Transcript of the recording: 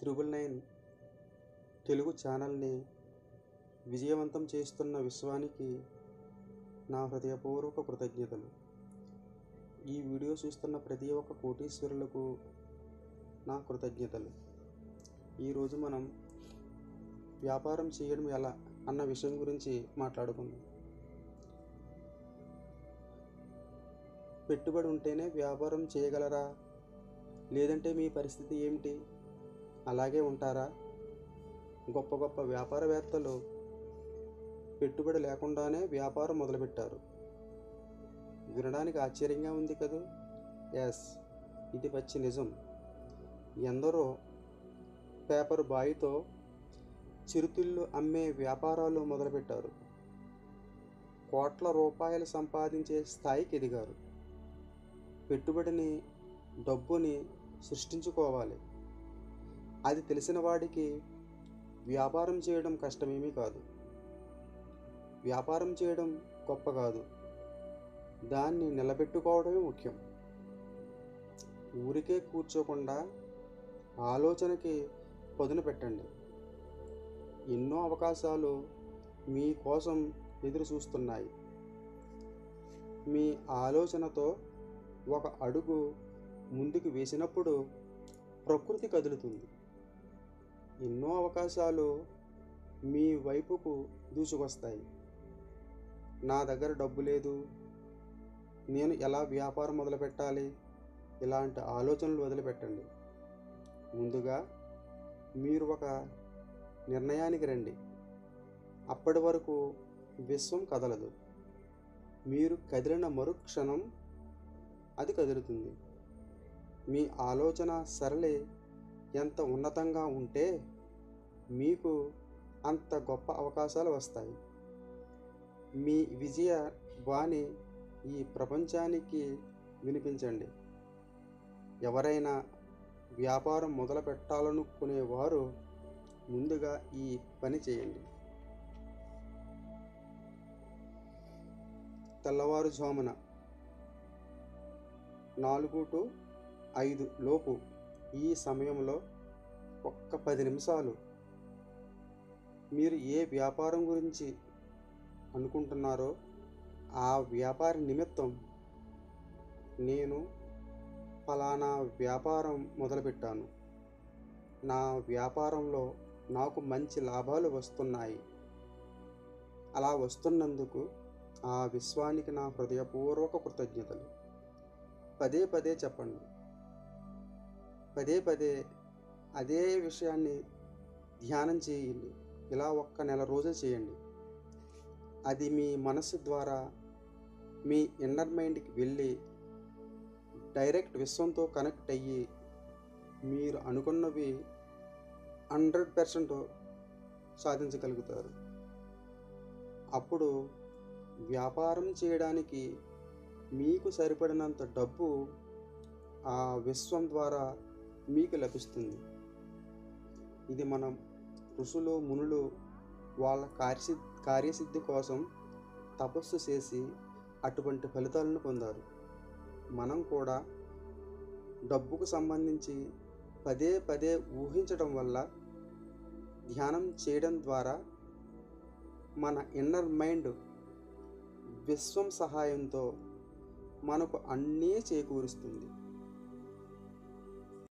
triple nine Telugu ఛానల్ని విజయవంతం చేస్తున్న విశ్వానికి నా హృదయపూర్వక కృతజ్ఞతలు ఈ వీడియో చూస్తున్న ప్రతి ఒక్క కోటీశ్వరులకు నా కృతజ్ఞతలు ఈరోజు మనం వ్యాపారం చేయడం ఎలా అన్న విషయం గురించి మాట్లాడుకుందాం పెట్టుబడి ఉంటేనే వ్యాపారం చేయగలరా లేదంటే మీ పరిస్థితి ఏమిటి అలాగే ఉంటారా గొప్ప గొప్ప వ్యాపారవేత్తలు పెట్టుబడి లేకుండానే వ్యాపారం మొదలుపెట్టారు వినడానికి ఆశ్చర్యంగా ఉంది కదూ ఎస్ ఇది పచ్చి నిజం ఎందరో పేపర్ బాయ్తో చిరుతిళ్ళు అమ్మే వ్యాపారాలు మొదలుపెట్టారు కోట్ల రూపాయలు సంపాదించే స్థాయికి ఎదిగారు పెట్టుబడిని డబ్బుని సృష్టించుకోవాలి అది తెలిసిన వాడికి వ్యాపారం చేయడం కష్టమేమీ కాదు వ్యాపారం చేయడం గొప్ప కాదు దాన్ని నిలబెట్టుకోవడమే ముఖ్యం ఊరికే కూర్చోకుండా ఆలోచనకి పదును పెట్టండి ఎన్నో అవకాశాలు మీకోసం ఎదురు చూస్తున్నాయి మీ ఆలోచనతో ఒక అడుగు ముందుకు వేసినప్పుడు ప్రకృతి కదులుతుంది ఎన్నో అవకాశాలు మీ వైపుకు దూసుకొస్తాయి నా దగ్గర డబ్బు లేదు నేను ఎలా వ్యాపారం మొదలుపెట్టాలి ఇలాంటి ఆలోచనలు వదిలిపెట్టండి ముందుగా మీరు ఒక నిర్ణయానికి రండి అప్పటి వరకు విశ్వం కదలదు మీరు కదిలిన మరుక్షణం అది కదులుతుంది మీ ఆలోచన సరళి ఎంత ఉన్నతంగా ఉంటే మీకు అంత గొప్ప అవకాశాలు వస్తాయి మీ విజయ వాణి ఈ ప్రపంచానికి వినిపించండి ఎవరైనా వ్యాపారం మొదలు పెట్టాలనుకునేవారు ముందుగా ఈ పని చేయండి తెల్లవారుజామున నాలుగు టు ఐదు లోపు ఈ సమయంలో ఒక్క పది నిమిషాలు మీరు ఏ వ్యాపారం గురించి అనుకుంటున్నారో ఆ వ్యాపార నిమిత్తం నేను ఫలానా వ్యాపారం మొదలుపెట్టాను నా వ్యాపారంలో నాకు మంచి లాభాలు వస్తున్నాయి అలా వస్తున్నందుకు ఆ విశ్వానికి నా హృదయపూర్వక కృతజ్ఞతలు పదే పదే చెప్పండి పదే పదే అదే విషయాన్ని ధ్యానం చేయండి ఇలా ఒక్క నెల రోజులు చేయండి అది మీ మనసు ద్వారా మీ ఇన్నర్ మైండ్కి వెళ్ళి డైరెక్ట్ విశ్వంతో కనెక్ట్ అయ్యి మీరు అనుకున్నవి హండ్రెడ్ పర్సెంట్ సాధించగలుగుతారు అప్పుడు వ్యాపారం చేయడానికి మీకు సరిపడినంత డబ్బు ఆ విశ్వం ద్వారా మీకు లభిస్తుంది ఇది మనం ఋషులు మునులు వాళ్ళ కార్యసి కార్యసిద్ధి కోసం తపస్సు చేసి అటువంటి ఫలితాలను పొందారు మనం కూడా డబ్బుకు సంబంధించి పదే పదే ఊహించడం వల్ల ధ్యానం చేయడం ద్వారా మన ఇన్నర్ మైండ్ విశ్వం సహాయంతో మనకు అన్నీ చేకూరుస్తుంది